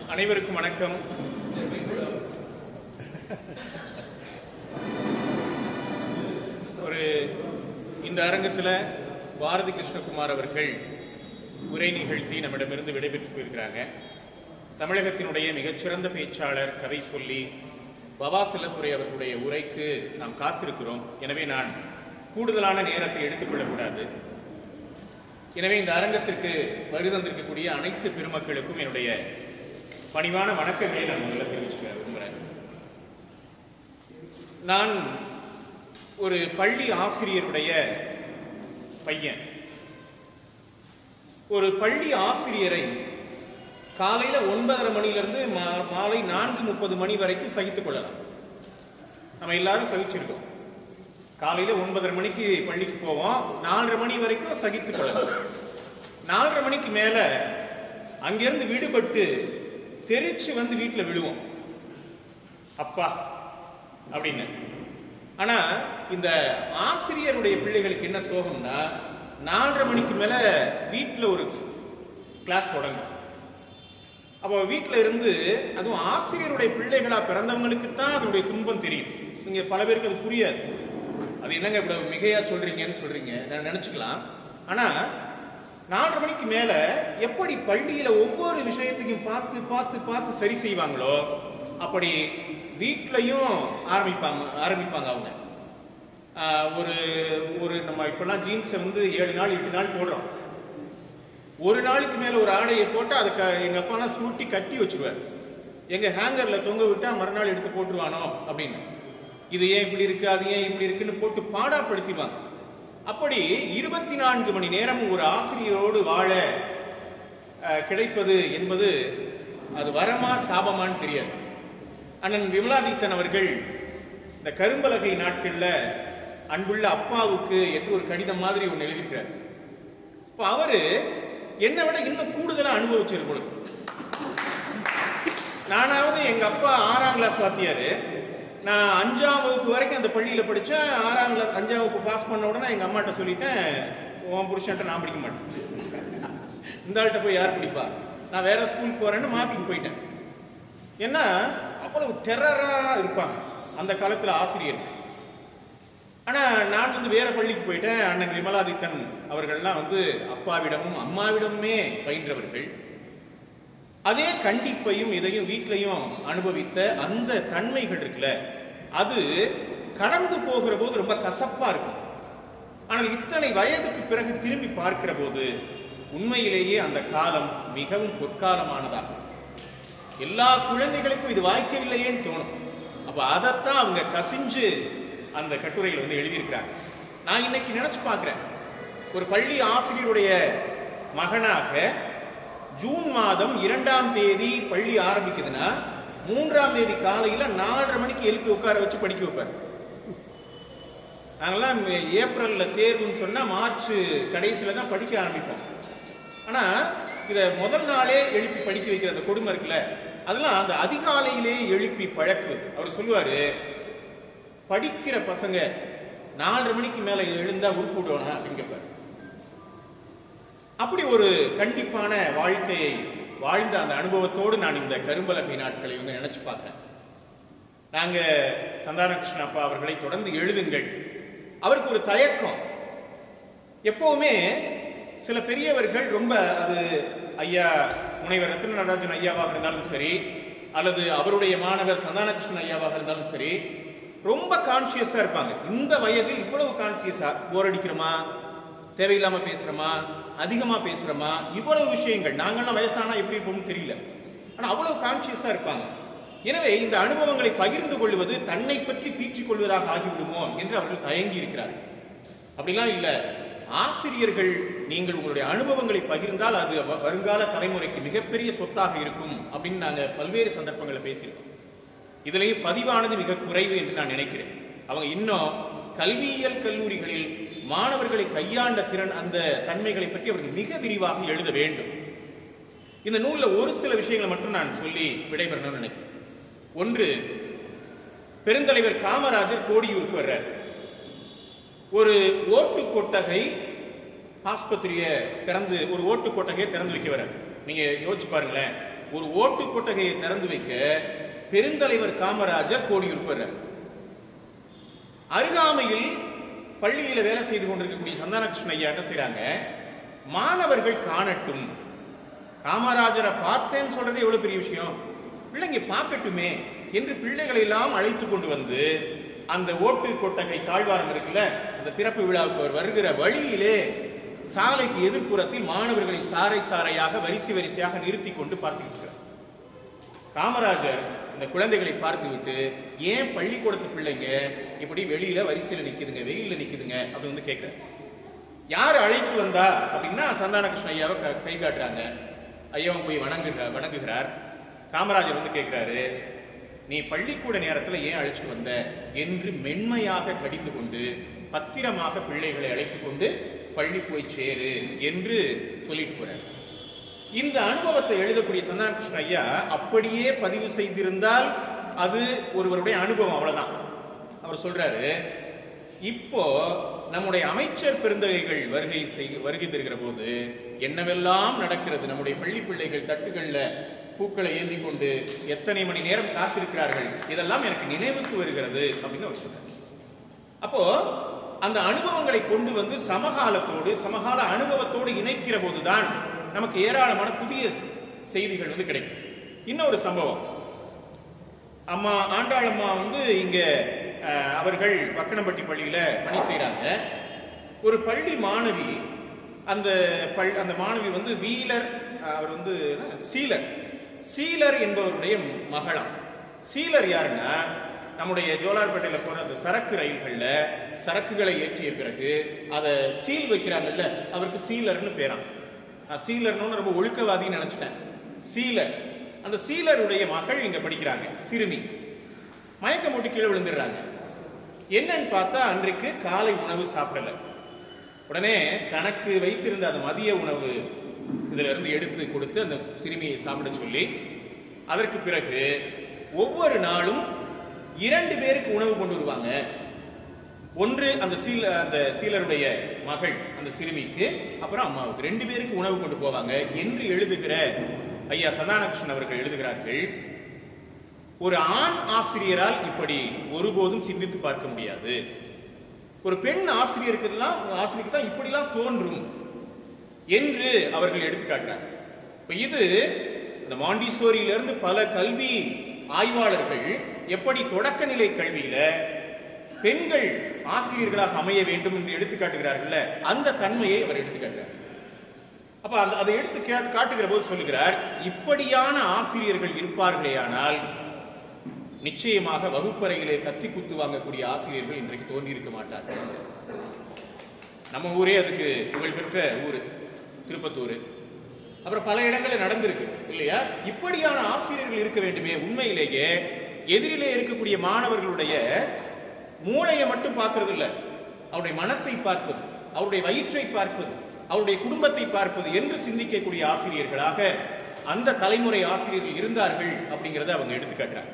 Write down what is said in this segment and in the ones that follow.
அனைவருக்கும் வணக்கம் ஒரு இந்த அரங்கத்தில் பாரதி கிருஷ்ணகுமார் அவர்கள் உரை நிகழ்த்தி நம்மிடமிருந்து விடைபெற்று போயிருக்கிறாங்க தமிழகத்தினுடைய மிகச்சிறந்த பேச்சாளர் கதை சொல்லி பவா செல்லத்துறை அவர்களுடைய உரைக்கு நாம் காத்திருக்கிறோம் எனவே நான் கூடுதலான நேரத்தை எடுத்துக்கொள்ளக்கூடாது எனவே இந்த அரங்கத்திற்கு வருதந்திருக்கக்கூடிய அனைத்து பெருமக்களுக்கும் என்னுடைய பணிவான வணக்கங்களை நான் முதல்ல தெரிவிச்சுக்க விரும்புகிறேன் நான் ஒரு பள்ளி ஆசிரியருடைய பையன் ஒரு பள்ளி ஆசிரியரை காலையில ஒன்பதரை மணியிலிருந்து மா- மாலை நான்கு முப்பது மணி வரைக்கும் சகித்துக் கொள்ளலாம் நம்ம எல்லாரும் சகிச்சிருக்கோம் காலையில ஒன்பதரை மணிக்கு பள்ளிக்கு போவோம் நாலரை மணி வரைக்கும் சகித்துக் கொள்ளலாம் நாலரை மணிக்கு மேல அங்கிருந்து விடுபட்டு தெரிச்சு வந்து வீட்டில் விழுவோம் அப்பா அப்படின்னு ஆனா இந்த ஆசிரியருடைய பிள்ளைகளுக்கு என்ன சோகம்னா நாலரை மணிக்கு மேல வீட்டில் ஒரு கிளாஸ் தொடங்கும் அப்போ வீட்டில் இருந்து அதுவும் ஆசிரியருடைய பிள்ளைகளா பிறந்தவங்களுக்கு தான் அதனுடைய துன்பம் தெரியும் நீங்க பல பேருக்கு அது புரியாது அது என்னங்க இவ்வளவு மிகையா சொல்றீங்கன்னு சொல்றீங்க நான் நினைச்சுக்கலாம் ஆனா நாலரை மணிக்கு மேல எப்படி பள்ளியில ஒவ்வொரு விஷயத்தையும் பார்த்து பார்த்து பார்த்து சரி செய்வாங்களோ அப்படி வீட்லயும் ஆரம்பிப்பாங்க ஆரம்பிப்பாங்க அவங்க ஆஹ் ஒரு ஒரு நம்ம இப்பெல்லாம் ஜீன்ஸை வந்து ஏழு நாள் எட்டு நாள் போடுறோம் ஒரு நாளுக்கு மேல ஒரு ஆடையை போட்டு அதுக்கு எங்க அப்பாலாம் சுருட்டி கட்டி வச்சிருவார் எங்க ஹேங்கர்ல தொங்க விட்டா மறுநாள் எடுத்து போட்டுருவானோ அப்படின்னு இது ஏன் இப்படி இருக்கு அது ஏன் இப்படி இருக்குன்னு போட்டு பாடாப்படுத்திடுவாங்க அப்படி இருபத்தி நான்கு மணி நேரம் ஒரு ஆசிரியரோடு வாழ அஹ், கிடைப்பது என்பது அது வரமா சாபமான்னு தெரியாது அண்ணன் விமலாதித்தன் அவர்கள் இந்த கரும்பலகை நாட்கள்ல அன்புள்ள அப்பாவுக்கு என்று ஒரு கடிதம் மாதிரி ஒன்று எழுதியிருக்கிறார் இப்போ அவரு என்னை விட இன்னும் கூடுதலா அனுபவிச்சிருக்கு போல நானாவது எங்க அப்பா ஆறாம் கிளாஸ் வாத்தியாரு நான் அஞ்சாம் வகுப்பு வரைக்கும் அந்த பள்ளியில படிச்சேன் ஆறாம் கிளாஸ் அஞ்சாம் வகுப்பு பாஸ் பண்ண உடனே எங்க அம்மாட்ட சொல்லிட்டேன் உன் புருஷன்ட்ட நான் படிக்க மாட்டேன் இந்த ஆள்கிட்ட போய் யார் படிப்பா நான் வேற ஸ்கூலுக்கு வரேன்னு மாத்திட்டு போயிட்டேன் ஏன்னா அவ்வளவு டெரரா இருப்பாங்க அந்த காலத்துல ஆசிரியர் ஆனா நான் வந்து வேற பள்ளிக்கு போயிட்டேன் அண்ணன் விமலாதித்தன் அவர்கள்லாம் வந்து அப்பாவிடமும் அம்மாவிடமுமே பயின்றவர்கள் அதே கண்டிப்பையும் இதையும் வீட்லையும் அனுபவித்த அந்த தன்மைகள் இருக்குல்ல அது கடந்து போகிற போது ரொம்ப கசப்பா இருக்கும் ஆனால் இத்தனை வயதுக்கு பிறகு திரும்பி பார்க்கிற போது உண்மையிலேயே அந்த காலம் மிகவும் பொற்காலமானதாகும் எல்லா குழந்தைகளுக்கும் இது வாய்க்கவில்லையேன்னு தோணும் அப்ப அதைத்தான் அவங்க கசிஞ்சு அந்த கட்டுரையில் வந்து எழுதியிருக்கிறாங்க நான் இன்னைக்கு நினைச்சு பார்க்கிறேன் ஒரு பள்ளி ஆசிரியருடைய மகனாக ஜூன் மாதம் இரண்டாம் தேதி பள்ளி ஆரம்பிக்குதுன்னா மூன்றாம் தேதி காலையில நாலரை மணிக்கு எழுப்பி உட்கார வச்சு படிக்க வைப்பார் நாங்கெல்லாம் மே- ஏப்ரல்ல தேர்வுன்னு சொன்னா மார்ச் கடைசியில தான் படிக்க ஆரம்பிப்போம் ஆனா இத முதல் நாளே எழுப்பி படிக்க வைக்கிற அந்த கொடுமை இருக்குல்ல அதெல்லாம் அந்த அதிகாலையிலேயே எழுப்பி பழக்குவது அவர் சொல்லுவாரு படிக்கிற பசங்க நாலரை மணிக்கு மேல எழுந்தா உருப்பு விடுவானா அப்படின்னு கேட்பாரு அப்படி ஒரு கண்டிப்பான வாழ்க்கையை வாழ்ந்த அந்த அனுபவத்தோடு நான் இந்த கரும்பலகை நாட்களை வந்து நினைச்சு பார்த்தேன் நாங்க சந்தான கிருஷ்ண அப்பா அவர்களை தொடர்ந்து எழுதுங்கள் அவருக்கு ஒரு தயக்கம் எப்பவுமே சில பெரியவர்கள் ரொம்ப அது ஐயா முனைவர் ரத்ன நடராஜன் ஐயாவாக இருந்தாலும் சரி அல்லது அவருடைய மாணவர் சந்தான கிருஷ்ணன் ஐயாவாக இருந்தாலும் சரி ரொம்ப கான்சியஸா இருப்பாங்க இந்த வயதில் இவ்வளவு கான்சியஸா போர் அடிக்கிறோமா தேவையில்லாம பேசுறோமா அதிகமா பேசுறோமா இவ்வளவு விஷயங்கள் நாங்கள்லாம் வயசானா எப்படி இருப்போம்னு தெரியல ஆனா அவ்வளவு கான்சியஸா இருப்பாங்க எனவே இந்த அனுபவங்களை பகிர்ந்து கொள்வது தன்னை பற்றி பீற்றிக் கொள்வதாக ஆகிவிடுமோ என்று அவர்கள் தயங்கி இருக்கிறார்கள் அப்படிலாம் இல்ல ஆசிரியர்கள் நீங்கள் உங்களுடைய அனுபவங்களை பகிர்ந்தால் அது வ- வருங்கால தலைமுறைக்கு மிகப்பெரிய சொத்தாக இருக்கும் அப்படின்னு நாங்க பல்வேறு சந்தர்ப்பங்களை பேசியிருக்கோம் இதுலேயும் பதிவானது மிக குறைவு என்று நான் நினைக்கிறேன் அவங்க இன்னும் கல்வியியல் கல்லூரிகளில் மாணவர்களை கையாண்ட திறன் அந்த தன்மைகளை பற்றி அவர்கள் மிக விரிவாக எழுத வேண்டும் இந்த நூல்ல ஒரு சில விஷயங்களை மட்டும் நான் சொல்லி விடைபெறணும்னு நினைக்கிறேன் ஒன்று பெருந்தலைவர் காமராஜர் கோடியூருக்கு வர்றார் ஒரு ஓட்டு கொட்டகை ஆஸ்பத்திரியை திறந்து ஒரு ஓட்டு கொட்டகையை திறந்து வைக்க வர்றார் நீங்க யோசிச்சு பாருங்களேன் ஒரு ஓட்டு கொட்டகையை திறந்து வைக்க பெருந்தலைவர் காமராஜர் கோடியூர் போறார் அருகாமையில் பள்ளியில வேலை செய்து கொண்டிருக்கக்கூடிய சந்தானகிருஷ்ணன் ஐயா என்ன செய்றாங்க மாணவர்கள் காணட்டும் காமராஜரை பார்த்தேன்னு சொல்றது எவ்வளவு பெரிய விஷயம் பிள்ளைங்க பார்க்கட்டுமே என்று பிள்ளைகளை எல்லாம் அழைத்து கொண்டு வந்து அந்த ஓட்டு கொட்டகை தாழ்வாரம் இருக்குல்ல அந்த திறப்பு விழாவுக்கு அவர் வருகிற வழியிலே சாலைக்கு எதிர்ப்புறத்தில் மாணவர்களை சாறை சாறையாக வரிசை வரிசையாக நிறுத்தி கொண்டு பார்த்துக்கிட்டு இருக்கிறார் காமராஜர் இந்த குழந்தைகளை பார்த்துவிட்டு ஏன் பள்ளிக்கூடத்து பிள்ளைங்க இப்படி வெளியில வரிசையில நிக்குதுங்க வெயில்ல நிக்குதுங்க அப்படின்னு வந்து கேட்கிறார் யார் அழைத்து வந்தா அப்படின்னா சந்தானகிருஷ்ண ஐயாவை க- கை காட்டுறாங்க ஐயாவும் போய் வணங்குகிறார் வணங்குகிறார் காமராஜர் வந்து கேட்கிறாரு நீ பள்ளிக்கூட நேரத்துல ஏன் அழைச்சிட்டு வந்த என்று மென்மையாக கடிந்து கொண்டு பத்திரமாக பிள்ளைகளை அழைத்து கொண்டு பள்ளி போய் சேரு என்று சொல்லிட்டு போறார் இந்த அனுபவத்தை எழுதக்கூடிய சந்தானகிருஷ்ண ஐயா அப்படியே பதிவு செய்திருந்தால் அது ஒருவருடைய அனுபவம் அவ்வளவுதான் அவர் சொல்றாரு இப்போ நம்முடைய அமைச்சர் பெருந்தகைகள் வருகை செய் வருகை தருகிற போது என்னவெல்லாம் நடக்கிறது நம்முடைய பள்ளி பிள்ளைகள் தட்டுகள்ல பூக்களை ஏந்தி கொண்டு எத்தனை மணி நேரம் காத்திருக்கிறார்கள் இதெல்லாம் எனக்கு நினைவுக்கு வருகிறது அப்படின்னு அவர் சொல்றார் அப்போ அந்த அனுபவங்களை கொண்டு வந்து சமகாலத்தோடு சமகால அனுபவத்தோடு இணைக்கிற போதுதான் நமக்கு ஏராளமான புதிய செ- செய்திகள் வந்து கிடைக்கும் இன்னொரு சம்பவம் அம்மா ஆண்டாளம்மா வந்து இங்க அஹ், அவர்கள் வக்கனம்பட்டி பள்ளியில பணி செய்றாங்க ஒரு பள்ளி மாணவி அந்த பள் அந்த மாணவி வந்து வீலர் அஹ், அவர் வந்து என்ன? சீலர் சீலர் என்பவருடைய மகளாம் சீலர் யாருன்னா நம்முடைய ஜோலார்பேட்டையில போற அந்த சரக்கு ரயில்கள்ல சரக்குகளை ஏற்றிய பிறகு அதை சீல் வைக்கிறாங்கல்ல அவருக்கு சீலர்னு பேராம் நான் சீலர்னு ரொம்ப ஒழுக்கவாதின்னு நினைச்சிட்டேன் சீலர் அந்த சீலருடைய மகள் இங்க படிக்கிறாங்க சிறுமி மயக்கம் போட்டு கீழே விழுந்துடுறாங்க என்னன்னு பார்த்தா அன்றைக்கு காலை உணவு சாப்பிடல உடனே தனக்கு வைத்திருந்த அந்த மதிய உணவு இதுல இருந்து எடுத்து கொடுத்து அந்த சிறுமியை சாப்பிட சொல்லி அதற்கு பிறகு ஒவ்வொரு நாளும் இரண்டு பேருக்கு உணவு கொண்டு வருவாங்க ஒன்று அந்த சீல அந்த சீலருடைய மகள் அந்த சிறுமிக்கு அப்புறம் அம்மாவுக்கு ரெண்டு பேருக்கு உணவு கொண்டு போவாங்க என்று எழுதுகிற ஐயா சந்தானகிருஷ்ணன் அவர்கள் எழுதுகிறார்கள் ஒரு ஆண் ஆசிரியரால் இப்படி ஒருபோதும் சிந்தித்து பார்க்க முடியாது ஒரு பெண் ஆசிரியருக்கெல்லாம் ஆசிரியருக்கு தான் இப்படிலாம் தோன்றும் என்று அவர்கள் எடுத்துக்காட்டுறாங்க இப்ப இது இந்த மாண்டிசோரியிலிருந்து பல கல்வி ஆய்வாளர்கள் எப்படி தொடக்க நிலை கல்வியில பெண்கள் ஆசிரியர்களாக அமைய வேண்டும் என்று எடுத்துக்காட்டுகிறார்கள்ல அந்த தன்மையை அவர் எடுத்துக்காட்டுறார் அப்ப அந்த அதை எடுத்து கா- காட்டுகிற போது சொல்லுகிறார் இப்படியான ஆசிரியர்கள் இருப்பார்களேயானால் நிச்சயமாக வகுப்பறையிலே கத்தி குத்து வாங்கக்கூடிய ஆசிரியர்கள் இன்றைக்கு தோன்றியிருக்க மாட்டார்கள் நம்ம ஊரே அதுக்கு புகழ்பெற்ற ஊர் திருப்பத்தூர் அப்புறம் பல இடங்களில் நடந்திருக்கு இல்லையா இப்படியான ஆசிரியர்கள் இருக்க வேண்டுமே உண்மையிலேயே எதிரிலே இருக்கக்கூடிய மாணவர்களுடைய மூளையை மட்டும் பார்க்கறது இல்ல அவருடைய மனத்தை பார்ப்பது அவருடைய வயிற்றை பார்ப்பது அவருடைய குடும்பத்தை பார்ப்பது என்று சிந்திக்கக்கூடிய ஆசிரியர்களாக அந்த தலைமுறை ஆசிரியர்கள் இருந்தார்கள் அப்படிங்கறத அவங்க எடுத்துக்காட்டுறாங்க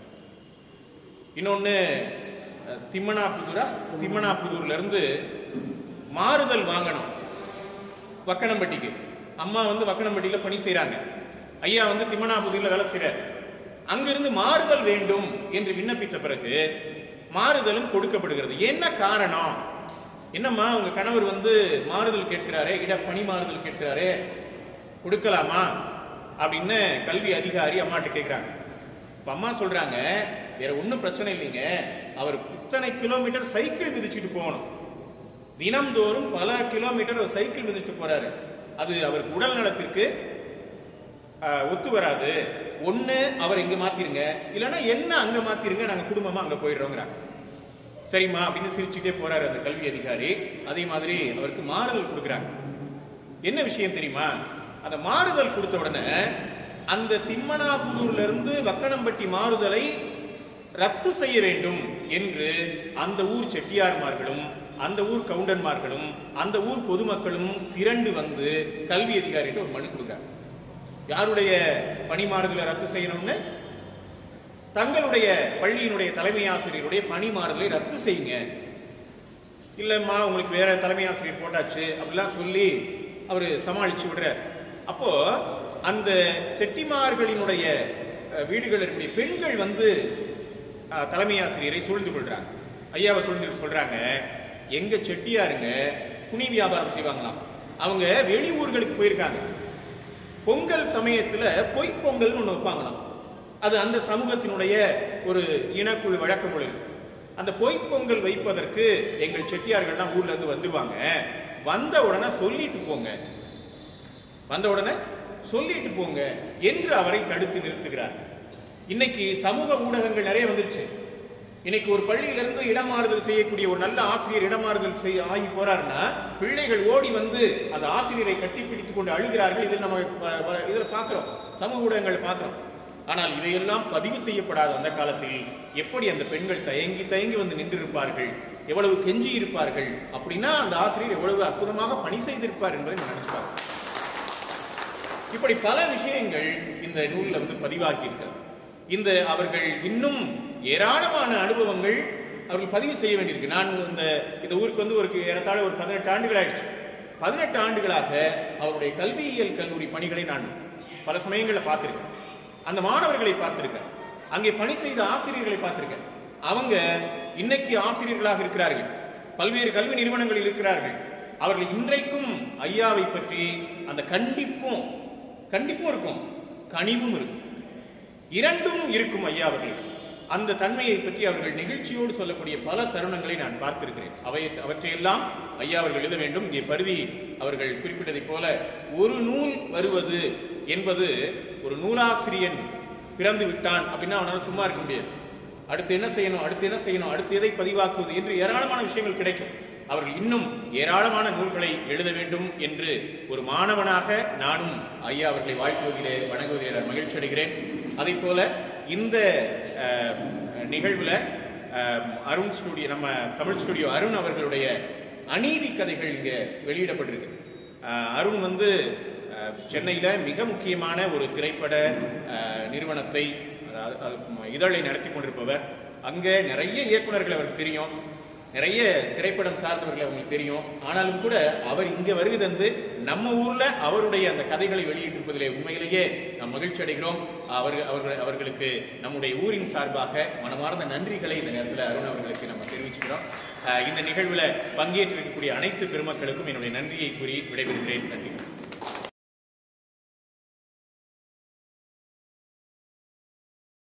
இன்னொன்னு அஹ், திம்மனாபுதூரா திம்மனாபுதூர்ல இருந்து மாறுதல் வாங்கணும் வக்கனம்பட்டிக்கு அம்மா வந்து வக்கனம்பட்டியில பணி செய்றாங்க ஐயா வந்து திம்மனாபுதூர்ல வேலை செய்றார் அங்கிருந்து மாறுதல் வேண்டும் என்று விண்ணப்பித்த பிறகு மாறுதலும் கொடுக்கப்படுகிறது என்ன காரணம் என்னம்மா உங்க கணவர் வந்து மாறுதல் கேட்கிறாரே இட பணி மாறுதல் கேட்கிறாரே கொடுக்கலாமா அப்படின்னு கல்வி அதிகாரி அம்மாட்ட கேட்கிறாங்க இப்ப அம்மா சொல்றாங்க வேற ஒண்ணும் பிரச்சனை இல்லைங்க அவர் இத்தனை கிலோமீட்டர் சைக்கிள் மிதிச்சிட்டு போகணும் தினம்தோறும் பல கிலோமீட்டர் அவர் சைக்கிள் மிதிச்சிட்டு போறாரு அது அவருக்கு உடல் நலத்திற்கு ஆஹ், ஒத்து வராது ஒண்ணு அவர் இங்க மாத்திருங்க இல்லைன்னா என்ன அங்க மாத்திருங்க நாங்க குடும்பமா அங்க போயிடுறோங்கிறாங்க சரிம்மா அப்படின்னு சிரிச்சுட்டே போறாரு அந்த கல்வி அதிகாரி அதே மாதிரி அவருக்கு மாறுதல் கொடுக்குறாங்க என்ன விஷயம் தெரியுமா அந்த மாறுதல் கொடுத்த உடனே அந்த திம்மனாபுதூர்ல இருந்து வக்கனம்பட்டி மாறுதலை ரத்து செய்ய வேண்டும் என்று அந்த ஊர் செட்டியார்மார்களும் அந்த ஊர் கவுண்டன்மார்களும் அந்த ஊர் பொதுமக்களும் திரண்டு வந்து கல்வி அதிகாரிகிட்ட ஒரு மனு கொடுக்குறாங்க யாருடைய பணி மாறுதலை ரத்து செய்யணும்னு தங்களுடைய பள்ளியினுடைய தலைமை ஆசிரியருடைய பணி மாறுதலை ரத்து செய்யுங்க இல்லம்மா உங்களுக்கு வேற தலைமை ஆசிரியர் போட்டாச்சு அப்படிலாம் சொல்லி அவர் சமாளிச்சு விடுறார் அப்போ அந்த செட்டிமார்களினுடைய அஹ், வீடுகளில் இருக்கக்கூடிய பெண்கள் வந்து அஹ், தலைமை ஆசிரியரை சூழ்ந்து கொள்றாங்க ஐயாவை சூழ்ந்து சொல்றாங்க எங்க செட்டியாருங்க துணி வியாபாரம் செய்வாங்களாம் அவங்க வெளியூர்களுக்கு போயிருக்காங்க பொங்கல் சமயத்துல பொய்ப் பொங்கல்னு ஒண்ணு வைப்பாங்களாம் அது அந்த சமூகத்தினுடைய ஒரு இனக்குழு வழக்கம் போல இருக்கு அந்த பொய்ப் பொங்கல் வைப்பதற்கு எங்கள் செட்டியார்கள்லாம் ஊர்ல இருந்து வந்துருவாங்க வந்த உடனே சொல்லிட்டு போங்க வந்த உடனே சொல்லிட்டு போங்க என்று அவரை தடுத்து நிறுத்துகிறார் இன்னைக்கு சமூக ஊடகங்கள் நிறைய வந்துருச்சு இன்னைக்கு ஒரு பள்ளியிலிருந்து இடமாறுதல் செய்யக்கூடிய ஒரு நல்ல ஆசிரியர் இடமாறுதல் செய்ய ஆகி போறாருன்னா பிள்ளைகள் ஓடி வந்து அந்த ஆசிரியரை கட்டிப்பிடித்துக் கொண்டு அழுகிறார்கள் இதில் நம்ம வ- வ- இதில் பார்க்கிறோம் சமூக ஊடகங்கள் பார்க்கிறோம் ஆனால் இவையெல்லாம் பதிவு செய்யப்படாத அந்த காலத்தில் எப்படி அந்த பெண்கள் தயங்கி தயங்கி வந்து நின்றிருப்பார்கள் எவ்வளவு கெஞ்சி இருப்பார்கள் அப்படின்னா அந்த ஆசிரியர் எவ்வளவு அற்புதமாக பணி செய்திருப்பார் என்பதை நம்ம நினைச்சு பார்க்கணும் இப்படி பல விஷயங்கள் இந்த நூலில் வந்து பதிவாகி இருக்கிறது இந்த அவர்கள் இன்னும் ஏராளமான அனுபவங்கள் அவர்கள் பதிவு செய்ய வேண்டியிருக்கு நான் இந்த இந்த ஊருக்கு வந்து ஒரு ஏறத்தாழ ஒரு பதினெட்டு ஆண்டுகள் ஆயிடுச்சு பதினெட்டு ஆண்டுகளாக அவருடைய கல்வியியல் கல்லூரி பணிகளை நான் பல சமயங்களில் பார்த்திருக்கேன் அந்த மாணவர்களை பார்த்திருக்கேன் அங்கே பணி செய்த ஆசிரியர்களை பார்த்திருக்கேன் அவங்க இன்னைக்கு ஆசிரியர்களாக இருக்கிறார்கள் பல்வேறு கல்வி நிறுவனங்களில் இருக்கிறார்கள் அவர்கள் இன்றைக்கும் ஐயாவை பற்றி அந்த கண்டிப்பும் கண்டிப்பும் இருக்கும் கனிவும் இருக்கும் இரண்டும் இருக்கும் ஐயா அவர்களுக்கு அந்த தன்மையை பற்றி அவர்கள் நெகிழ்ச்சியோடு சொல்லக்கூடிய பல தருணங்களை நான் பார்த்திருக்கிறேன் அவை அவற்றையெல்லாம் ஐயா அவர்கள் எழுத வேண்டும் இங்கே பருதி அவர்கள் குறிப்பிட்டதைப் போல ஒரு நூல் வருவது என்பது ஒரு நூலாசிரியன் பிறந்து விட்டான் அப்படின்னா அவனால் சும்மா இருக்க முடியாது அடுத்து என்ன செய்யணும் அடுத்து என்ன செய்யணும் அடுத்து எதை பதிவாக்குவது என்று ஏராளமான விஷயங்கள் கிடைக்கும் அவர்கள் இன்னும் ஏராளமான நூல்களை எழுத வேண்டும் என்று ஒரு மாணவனாக நானும் ஐயா அவர்களை வாழ்த்துவதிலே வணங்குவதிலே நான் மகிழ்ச்சி அடைகிறேன் அதே போல இந்த அஹ், நிகழ்வுல அஹ், அருண் ஸ்டுடியோ நம்ம தமிழ் ஸ்டுடியோ அருண் அவர்களுடைய அநீதி கதைகள் இங்க வெளியிடப்பட்டிருக்கு அஹ், அருண் வந்து அஹ், சென்னையில மிக முக்கியமான ஒரு திரைப்பட அஹ், நிறுவனத்தை அதாவது அது இதழை நடத்தி கொண்டிருப்பவர் அங்க நிறைய இயக்குனர்கள் அவருக்கு தெரியும் நிறைய திரைப்படம் சார்ந்தவர்கள் அவங்களுக்கு தெரியும் ஆனாலும் கூட அவர் இங்க வருகை தந்து நம்ம ஊர்ல அவருடைய அந்த கதைகளை வெளியிட்டிருப்பதிலே உண்மையிலேயே நாம் மகிழ்ச்சி அடைகிறோம் அவர்கள் அவர்கள் அவர்களுக்கு நம்முடைய ஊரின் சார்பாக மனமார்ந்த நன்றிகளை இந்த நேரத்தில் அருண் அவர்களுக்கு நம்ம தெரிவிச்சுக்கிறோம் அஹ் இந்த நிகழ்வுல பங்கேற்றிருக்கக்கூடிய அனைத்து பெருமக்களுக்கும் என்னுடைய நன்றியை கூறி விடைபெறுகிறேன் நன்றி